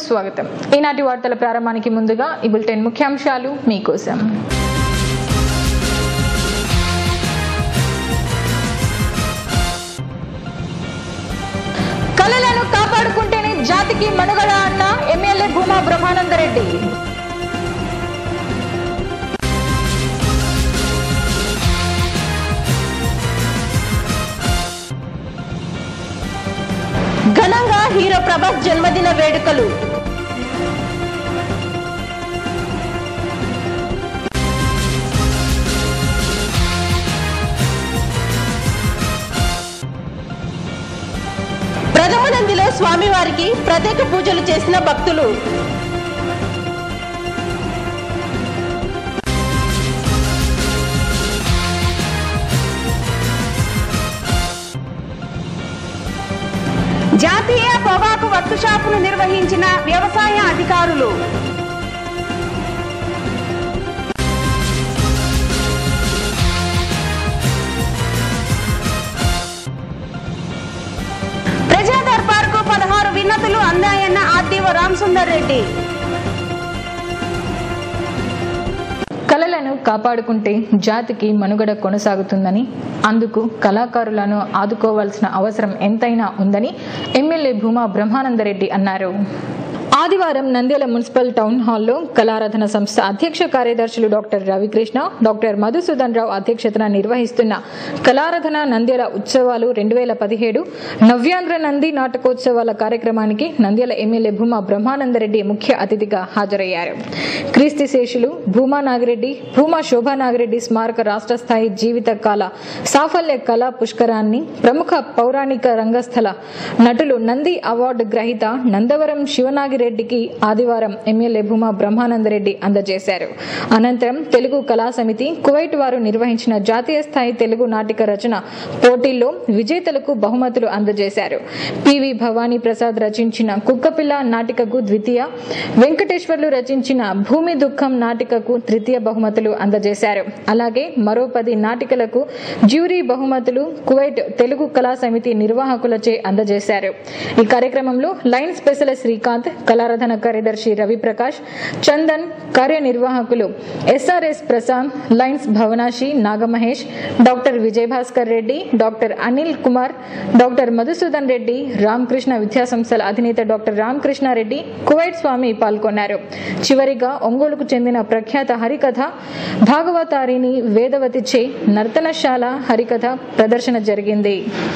స్వాగతం ఈనాటి వార్తల ప్రారంభానికి ముందుగా ఈ బులెటిన్ ముఖ్యాంశాలు మీకోసం కళలను కాపాడుకుంటేనే జాతికి మనుగడ అన్న ఎమ్మెల్యే భూమా బ్రహ్మానందరెడ్డి ఘనంగా హీరో ప్రభాస్ జన్మదిన వేడుకలు ప్రథమ నందిలో స్వామివారికి ప్రత్యేక పూజలు చేసిన భక్తులు జాతీయ పొగాకు వర్క్షాపును నిర్వహించిన వ్యవసాయ అధికారులు ప్రజా దర్బార్కు పదహారు విన్నతులు అందాయన్న ఆర్డీఓ రామసుందర్ రెడ్డి కళలను కాపాడుకుంటే జాతికి మనుగడ కొనసాగుతుందని అందుకు కళాకారులను ఆదుకోవాల్సిన అవసరం ఎంతైనా ఉందని ఎమ్మెల్యే భూమా బ్రహ్మానందరెడ్డి అన్నారు ఆదివారం నంద్యాల మున్సిపల్ టౌన్ హాల్లో కళారాధన సంస్థ అధ్యక్ష కార్యదర్శులు డాక్టర్ రవికృష్ణ డాక్టర్ మధుసూదన్ రావు అధ్యక్షతన నిర్వహిస్తున్న కళారాధన నంద్యాల ఉత్సవాలు రెండు వేల పదిహేడు నవ్యాంధ్ర నంది నాటకోత్సవాల కార్యక్రమానికి నంద్యాల ఎమ్మెల్యే భూమా బ్రహ్మానందరెడ్డి ముఖ్య అతిథిగా హాజరయ్యారు క్రీస్తు శేషులు భూమా నాగిరెడ్డి భూమా శోభా నాగిరెడ్డి స్మారక రాష్ట్ర స్థాయి జీవిత కాల సాఫల్య కళా పుష్కరాన్ని ప్రముఖ పౌరాణిక రంగస్థల నటులు నంది అవార్డు గ్రహీత నందవరం శివనాగిరెడ్డికి ఆదివారం ఎమ్మెల్యే భూమా బ్రహ్మానందరెడ్డి అందజేశారు అనంతరం తెలుగు కళా సమితి కువైట్ వారు నిర్వహించిన జాతీయ స్థాయి తెలుగు నాటిక రచన పోటీల్లో విజేతలకు బహుమతులు అందజేశారు పివి భవానీ ప్రసాద్ రచించిన కుక్కపిల్ల నాటికకు ద్వితీయ వెంకటేశ్వర్లు రచించిన భూమి దుఃఖం నాటికకు తృతీయ బహుమతులు అందజేశారు అలాగే మరో పది నాటికలకు జ్యూరీ బహుమతులు కువైట్ తెలుగు కళా సమితి నిర్వాహకులచే అందజేశారు ఈ కార్యక్రమంలో లైన్ స్పెషల్ శ్రీకాంత్ కళారాధన కార్యదర్శి రవిప్రకాష్ చందన్ కార్యనిర్వాహకులు ఎస్ఆర్ఎస్ ప్రశాంత్ లైన్స్ Bhavanasi Nagamahesh doctor Vijayabhaskar Reddy doctor Anil Kumar doctor Madhusudan Reddy Ramakrishna విద్యాసంస్థల అధినేత డాక్టర్ రామకృష్ణారెడ్డి కువైట్ స్వామి పాల్గొన్నారు చివరిగా ఒంగోలుకు చెందిన ప్రఖ్యాత హరికథ భాగవతారిని వేదవతిచే నర్తనశాల హరికథ ప్రదర్శన జరిగింది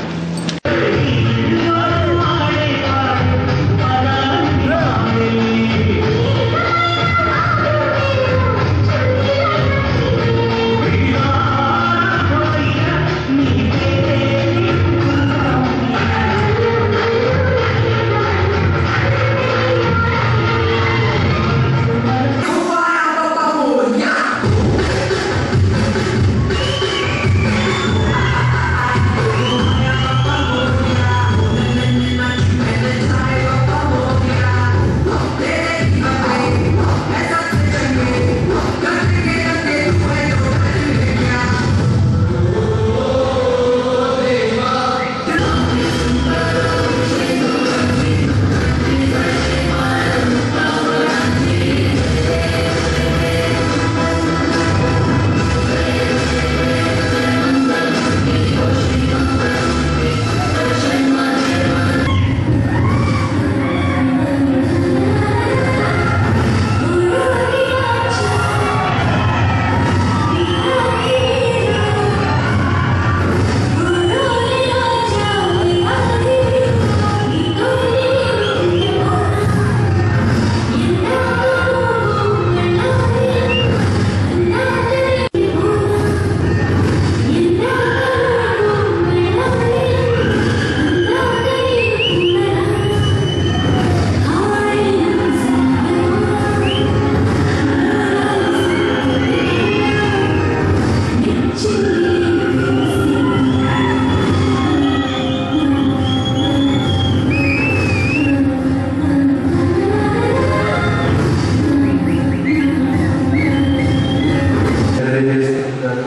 తెలియజేస్తున్నాను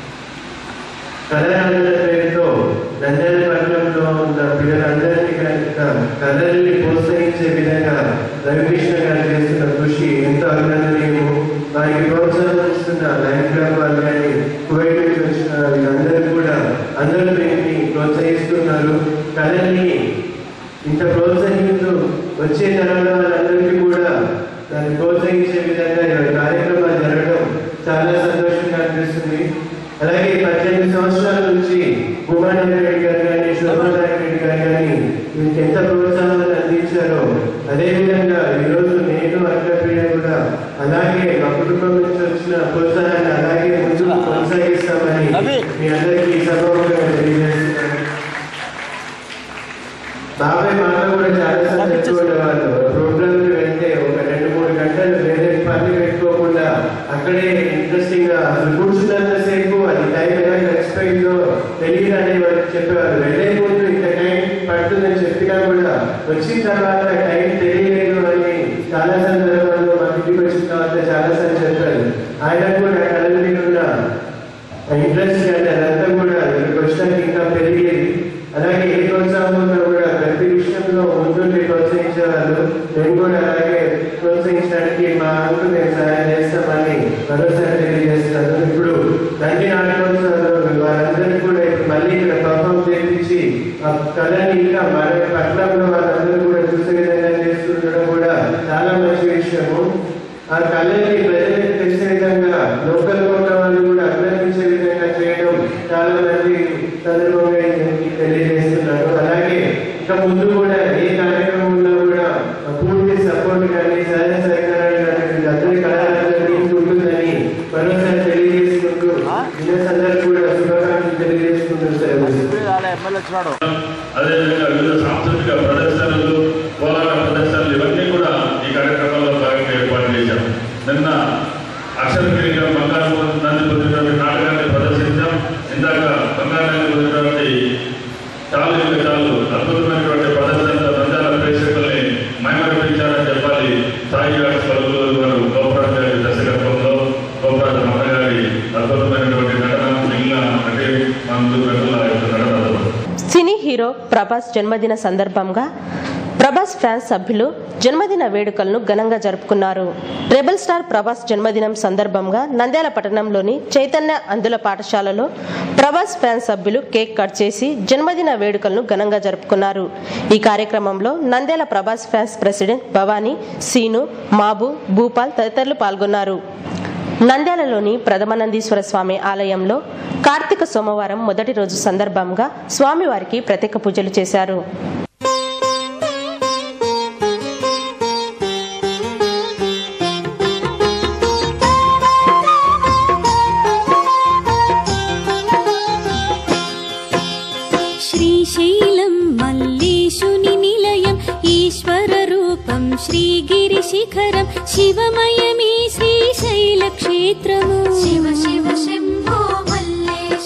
కళల పేరుతో నంద్యాల పట్టణంలో ఉన్న పిల్లలందరినీ కనుక కళల్ని ప్రోత్సహించే విధంగా రవికృష్ణ సంతోషంగా అనిపిస్తుంది అలాగే పద్దెనిమిది సంవత్సరాల నుంచి ఉమానంద రెడ్డి గారు కానీ శోభానారాయణ రెడ్డి గారు కానీ మీకు ఎంత ప్రోత్సాహాన్ని అందించారో అదేవిధంగా ఈరోజు నేను అక్కపీడ కూడా అలాగే మా కుటుంబం నుంచి వచ్చిన ప్రోత్సాహాన్ని అలాగే ముందుకు కొనసాగిస్తామని మీ అందరికీ సభాముగా తెలియజేస్తున్నాను బాబాయ్ మాతో కూడా చాలా సార్లు చెప్పుకునేవాళ్ళు ప్రోగ్రామ్ కి వెళ్తే ఒక రెండు మూడు గంటలు వేరే పని పెట్టుకోకుండా అక్కడే ఇంట్రెస్టింగ్ గా అసలు కూర్చున్నంత సేపు అది టైం ఎలా గడిచిపోయిందో తెలియదు అని వాళ్ళు చెప్పేవారు వెళ్ళే ముందు ఇంత టైం పడుతుందని చెప్పినా కూడా వచ్చిన తర్వాత టైం తెలియలేదు అని చాలా సందర్భాల్లో మా ఇంటికి వచ్చిన తర్వాత చాలా సార్లు చెప్పారు ఆయన కూడా కళ్ళ మీద ఉన్న ఇంట్రెస్ట్ అంటే అదంతా కూడా ఇక్కడికి వచ్చినాక ఇంకా పెరిగేది అలాగే ఏ ప్రోత్సాహం ఉన్నా కూడా ప్రతి విషయంలో ముందుండి ప్రోత్సహించేవాళ్ళు నేను కూడా అలాగే ప్రోత్సహించడానికి మా అంటూ నేను సహాయం చేస్తామని మరోసారి తెలియజేస్తున్నాను ఇప్పుడు నంది నాటకోత్సవాలు వారందరినీ కూడా ఇప్పుడు మళ్ళీ ఇక్కడ పర్ఫామ్ చేయించి ఆ కళని ఇంకా మన పట్టణంలో వాళ్ళందరూ కూడా చూసే విధంగా చేస్తుండడం కూడా చాలా మంచి విషయము ఆ కళని ప్రజలకు తెలిసే విధంగా లోకల్ ఉన్న వాళ్ళు కూడా అభినందించే విధంగా చేయడం చాలా మంది సందర్భంగా ఇది తెలియజేస్తున్నారు అలాగే ఇక ముందు కూడా ఏ కార్యక్రమం ఉన్నా కూడా పూర్తి సపోర్ట్ కానీ సహాయ సహకారాలు కానీ అందరి కళాకారులకి ఉంటుందని మరోసారి తెలియజేసుకుంటూ దినసందరూ కూడా శుభాకాంక్షలు తెలియజేసుకుంటూ సెలవు అదేవిధంగా వివిధ సాంస్కృతిక ప్రదర్శనలు పోరాట ప్రదర్శనలు ఇవన్నీ కూడా ఈ కార్యక్రమంలో భాగంగా ఏర్పాటు చేశాం నిన్న అక్షరగిరిగా బంగారు నంది పొందినటువంటి నాటకాన్ని ప్రదర్శించాం ఇందాక బంగారు నంది పొందినటువంటి చాలు ఇంకా చాలు అద్భుతమైనటువంటి ప్రదర్శనలో నంద్యాల ప్రేక్షకుల్ని మైమరిపించారని చెప్పాలి సాయి ఆర్ట్స్ పలుకులు వారు గోపురాజ్ గారి దర్శకత్వంలో గోపురాజ్ రమణ గారి అద్భుతమైనటువంటి నటన మిగిలిన అంటే మందు వెనుల యొక్క నటన సినీ హీరో ప్రభాస్ జన్మదిన సందర్భంగా ప్రభాస్ ఫ్యాన్స్ సభ్యులు జన్మదిన వేడుకలను ఘనంగా జరుపుకున్నారు రెబల్ స్టార్ ప్రభాస్ జన్మదినం సందర్భంగా నంద్యాల పట్టణంలోని చైతన్య అందుల పాఠశాలలో ప్రభాస్ ఫ్యాన్స్ సభ్యులు కేక్ కట్ చేసి జన్మదిన వేడుకలను ఘనంగా జరుపుకున్నారు ఈ కార్యక్రమంలో నంద్యాల ప్రభాస్ ఫ్యాన్స్ ప్రెసిడెంట్ భవానీ సీను మాబు భూపాల్ తదితరులు పాల్గొన్నారు నంద్యాలలోని ప్రథమానందీశ్వర స్వామి ఆలయంలో కార్తీక సోమవారం మొదటి రోజు సందర్భంగా స్వామివారికి ప్రత్యేక పూజలు చేశారు श्रीशैलं मल्लेशुनि निलयम् ईश्वररूपं श्रीगिरिशिखरं शिवमयमे श्रीशैलक्षेत्रमु शिव शिव शम्भो मल्लेश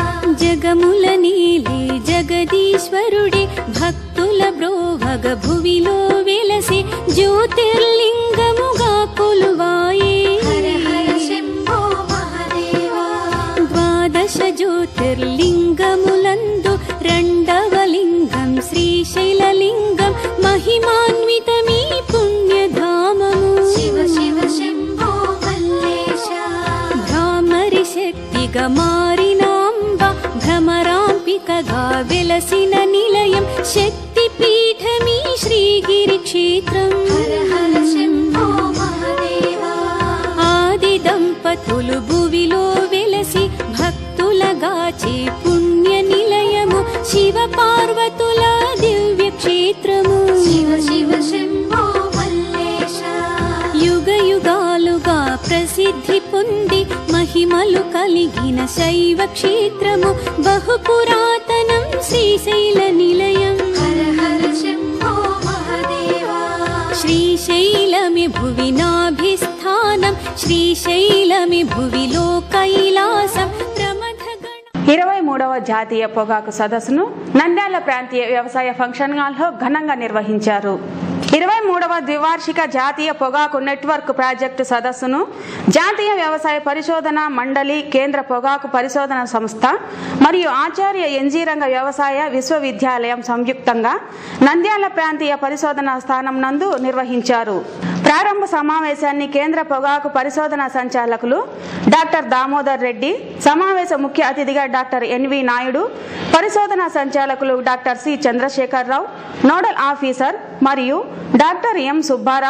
జగముల నీలే జగదీశ్వరుడే భక్తుల బ్రోవగ భువిలో వెలసి జ్యోతిర్లింగముగా కొలువాయే హర హర శంభో మహదేవా ద్వాదశ జ్యోతిర్లింగములందు రెండవ లింగం శ్రీశైలలింగం మహిమాన్వితమీ పుణ్యధామము శివ శివ శంభో మల్లేశ భ్రామరి శక్తిగా మారినాంబ భ్రమరాంపికగా వెలసిన నిలయం శక్తిపీఠమీ శ్రీగిరి క్షేత్రం హర హర శంభో మహదేవా ఆది దంపతులు భువిలో వెలసి భక్తులగాచే పుణ్య నిలయము శివ పార్వతుల దివ్య క్షేత్రము శివ శివ శంభో మల్లేశ యుగ యుగాలుగా ప్రసిద్ధి పొంది మహిమలు కలిగిన శైవ క్షేత్రము బహు పురాతనం శ్రీశైల నిలయం హర హర శంభో మహదేవా శ్రీశైలమి భువి నాభిస్థానం శ్రీశైలమి భువిలో కైలాసం ప్రమథగణ ఇరవై మూడవ జాతీయ పొగాకు సదస్సును నంద్యాల ప్రాంతీయ వ్యవసాయ ఫంక్షన్ హాల్లో ఘనంగా నిర్వహించారు ఇరవై మూడవ ద్వివార్షిక జాతీయ పొగాకు నెట్వర్క్ ప్రాజెక్టు సదస్సును జాతీయ వ్యవసాయ పరిశోధన మండలి కేంద్ర పొగాకు పరిశోధన సంస్థ మరియు ఆచార్య ఎన్జీ రంగ వ్యవసాయ విశ్వవిద్యాలయం సంయుక్తంగా నంద్యాల ప్రాంతీయ పరిశోధన స్థానం నందు నిర్వహించారు ప్రారంభ సమావేశాన్ని కేంద్ర పొగాకు పరిశోధన సంచాలకులు డాక్టర్ దామోదర్ రెడ్డి సమావేశ ముఖ్య అతిథిగా డాక్టర్ ఎన్వి నాయుడు పరిశోధన సంచాలకులు doctor C Chandrasekhar Rao nodal officer మరియు డాక్టర్ ఎం సుబ్బారావు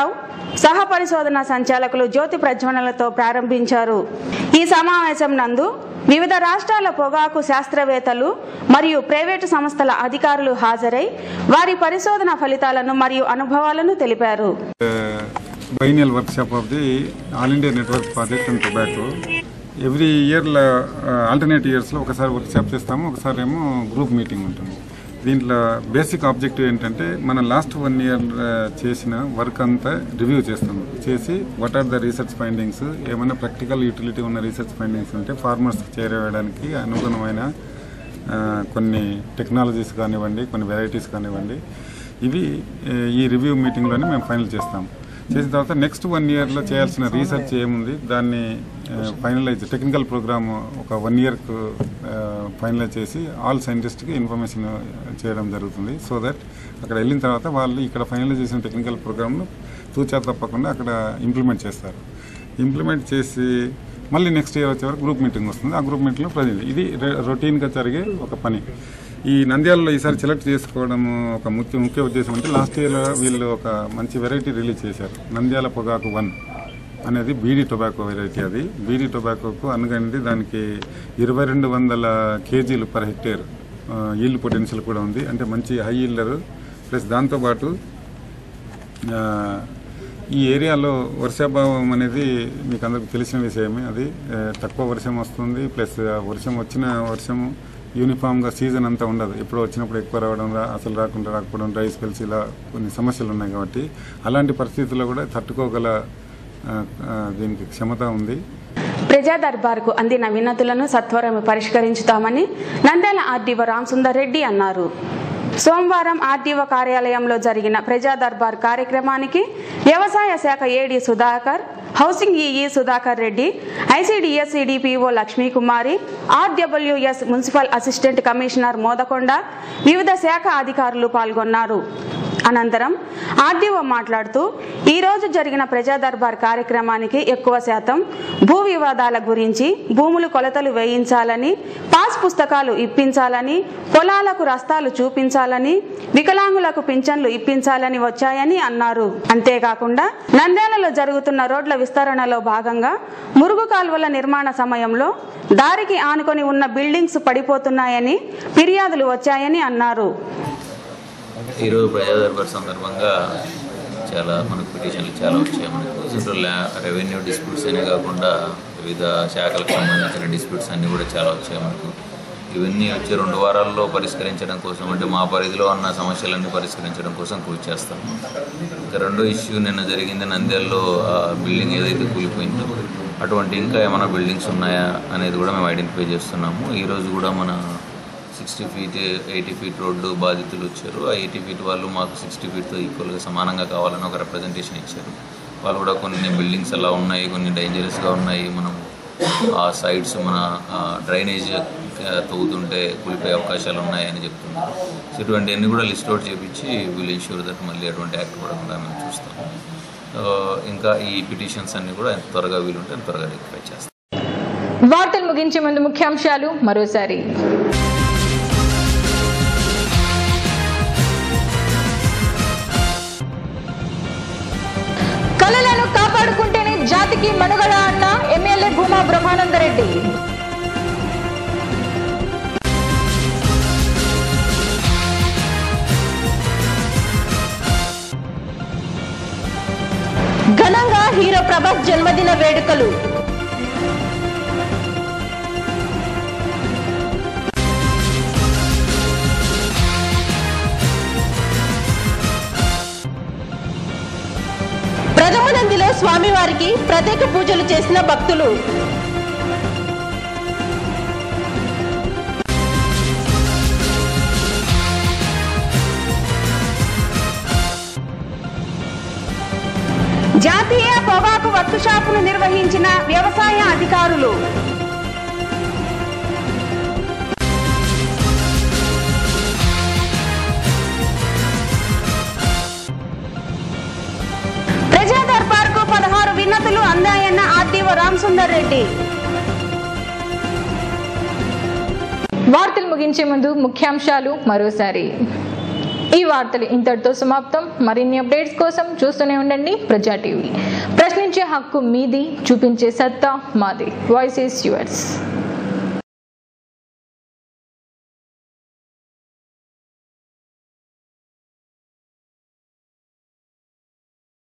సహ పరిశోధన సంచాలకులు జ్యోతి ప్రజ్వలనలతో ప్రారంభించారు ఈ సమావేశం నందు వివిధ రాష్ట్రాల పొగాకు శాస్త్రవేత్తలు మరియు ప్రైవేటు సంస్థల అధికారులు హాజరై వారి పరిశోధన ఫలితాలను మరియు అనుభవాలను తెలిపారు biennial workshop of the All India Network Project on Tobacco. Every year alternate ఇయర్స్లో ఒకసారి వర్క్షాప్ చేస్తాము ఒకసారి ఏమో గ్రూప్ మీటింగ్ ఉంటుంది దీంట్లో బేసిక్ ఆబ్జెక్టివ్ ఏంటంటే మనం లాస్ట్ వన్ ఇయర్ చేసిన వర్క్ అంతా రివ్యూ చేస్తాము చేసి what are the research findings ఏమైనా ప్రాక్టికల్ యూటిలిటీ ఉన్న రీసెర్చ్ ఫైండింగ్స్ ఉంటే ఫార్మర్స్కి చేరవేయడానికి అనుగుణమైన ఆ, కొన్ని టెక్నాలజీస్ కానివ్వండి కొన్ని వెరైటీస్ కానివ్వండి ఇవి ఏ, ఈ రివ్యూ మీటింగ్లోనే మేము ఫైనల్ చేస్తాం చేసిన తర్వాత నెక్స్ట్ వన్ ఇయర్లో చేయాల్సిన రీసెర్చ్ ఏముంది దాన్ని ఫైనలైజ్ టెక్నికల్ ప్రోగ్రామ్ ఒక వన్ ఇయర్కు ఫైనలైజ్ చేసి ఆల్ సైంటిస్ట్కి ఇన్ఫర్మేషన్ చేయడం జరుగుతుంది సో దట్ అక్కడ వెళ్ళిన తర్వాత వాళ్ళు ఇక్కడ ఫైనలైజ్ చేసిన టెక్నికల్ ప్రోగ్రామ్ను తూచా తప్పకుండా అక్కడ ఇంప్లిమెంట్ చేస్తారు ఇంప్లిమెంట్ చేసి మళ్ళీ నెక్స్ట్ ఇయర్ వచ్చే వరకు గ్రూప్ మీటింగ్ వస్తుంది ఆ గ్రూప్ మీటింగ్లో ప్రజెంట్ ఇది రొటీన్గా జరిగే ఒక పని ఈ నంద్యాలలో ఈసారి సెలెక్ట్ చేసుకోవడం ఒక ముఖ్య ముఖ్య ఉద్దేశం అంటే లాస్ట్ ఇయర్ వీళ్ళు ఒక మంచి వెరైటీ రిలీజ్ చేశారు నంద్యాల పొగాకు వన్ అనేది బీడీ టొబాకో వెరైటీ అది బీడీ టొబాకోకు అనుగండి దానికి ఇరవై రెండు వందల కేజీలు పర్ హెక్టేర్ ఈల్డ్ పొటెన్షియల్ కూడా ఉంది అంటే మంచి హై ఈల్డర్ ప్లస్ దాంతోపాటు ఆ, ఈ ఏరియాలో వర్షాభావం అనేది మీకు అందరికి తెలిసిన విషయమే అది ఆ, తక్కువ వర్షం వస్తుంది ప్లస్ ఆ వర్షం వచ్చిన వర్షము యూనిఫామ్గా సీజన్ అంతా ఉండదు ఎప్పుడో వచ్చినప్పుడు ఎక్కువ రావడం రా అసలు రాకుండా రాకపోవడం డ్రై స్పెల్స్ ఇలా కొన్ని సమస్యలు ఉన్నాయి కాబట్టి అలాంటి పరిస్థితుల్లో కూడా తట్టుకోగల ఆ, ఆ, దీనికి క్షమత ఉంది ప్రజా దర్బార్కు అందిన వినతులను సత్వరం పరిష్కరించుతామని నంద్యాల ఆర్డీఓ రామసుందర్ రెడ్డి అన్నారు సోమవారం ఆర్డీఓ కార్యాలయంలో జరిగిన ప్రజా దర్బార్ కార్యక్రమానికి వ్యవసాయ శాఖ AD Sudhakar housing EE Sudhakar Reddy ICDS CDPO Lakshmikumari RWS municipal assistant commissioner Modakonda వివిధ శాఖ అధికారులు పాల్గొన్నారు అనంతరం ఆర్డీఓ మాట్లాడుతూ ఈ రోజు జరిగిన ప్రజా దర్బార్ కార్యక్రమానికి ఎక్కువ శాతం భూ వివాదాల గురించి భూములు కొలతలు వేయించాలని పాస్ పుస్తకాలు ఇప్పించాలని పొలాలకు రస్తాలు చూపించాలని వికలాంగులకు పింఛన్లు ఇప్పించాలని వచ్చాయని అన్నారు అంతేకాకుండా నంద్యాలలో జరుగుతున్న రోడ్ల విస్తరణలో భాగంగా మురుగు కాల్వల నిర్మాణ సమయంలో దారికి ఆనుకొని ఉన్న బిల్డింగ్స్ పడిపోతున్నాయని ఫిర్యాదులు వచ్చాయని అన్నారు ఈరోజు ప్రజా దర్బార్ సందర్భంగా చాలా మనకు పిటిషన్లు చాలా వచ్చాయి మనకు సెంట్రల్ రెవెన్యూ డిస్ప్యూట్స్ అనే కాకుండా వివిధ శాఖలకు సంబంధించిన డిస్ప్యూట్స్ అన్నీ కూడా చాలా వచ్చాయి మనకు ఇవన్నీ వచ్చే రెండు వారాల్లో పరిష్కరించడం కోసం అంటే మా పరిధిలో ఉన్న సమస్యలన్నీ పరిష్కరించడం కోసం కృషి చేస్తాము ఇంకా రెండో ఇష్యూ నిన్న జరిగింది నంద్యాలలో ఆ బిల్డింగ్ ఏదైతే కూలిపోయిందో అటువంటి ఇంకా ఏమైనా బిల్డింగ్స్ ఉన్నాయా అనేది కూడా మేము ఐడెంటిఫై చేస్తున్నాము ఈరోజు కూడా మన sixty feet eighty feet road బాధితులు వచ్చారు ఆ ఎయిటీ ఫీట్ వాళ్ళు మాకు సిక్స్టీ ఫీట్తో ఈక్వల్గా సమానంగా కావాలని ఒక రిప్రజెంటేషన్ ఇచ్చారు వాళ్ళు కూడా కొన్ని బిల్డింగ్స్ అలా ఉన్నాయి కొన్ని డేంజరస్గా ఉన్నాయి మనం ఆ సైడ్స్ మన డ్రైనేజ్ తవ్వుతుంటే కూలిపోయే అవకాశాలు ఉన్నాయని చెప్తున్నారు సో ఇటువంటివన్నీ కూడా లిస్ట్ అవుట్ చేపించి విల్ ఇన్ష్యూర్ దట్ మళ్ళీ అటువంటి యాక్ట్ పడకుండా మేము చూస్తాము సో ఇంకా ఈ పిటిషన్స్ అన్నీ కూడా ఎంత త్వరగా వీలుంటే అంత త్వరగా రెక్టిఫై చేస్తాం వార్తలు ముగించే ముందు ముఖ్యాంశాలు మరోసారి కళలను కాపాడుకుంటేనే జాతికి మనుగడ అన్న ఎమ్మెల్యే భూమా బ్రహ్మానందరెడ్డి ఘనంగా హీరో ప్రభాస్ జన్మదిన వేడుకలు ప్రథమ నందిలో స్వామివారికి ప్రత్యేక పూజలు చేసిన భక్తులు జాతీయ పొగాకు వర్క్షాపును నిర్వహించిన వ్యవసాయ అధికారులు ప్రజా దర్బార్కు పదహారు విన్నతులు అందాయన్న ఆర్డీఓ రామసుందర్ రెడ్డి వార్తలు ముగించే ముందు ముఖ్యాంశాలు మరోసారి ఈ వార్తలు ఇంతటితో సమాప్తం మరిన్ని అప్డేట్స్ కోసం చూస్తూనే ఉండండి ప్రజా టీవీ ప్రశ్నించే హక్కు మీది చూపించే సత్తా మాది వాయిస్ ఈస్ యువర్స్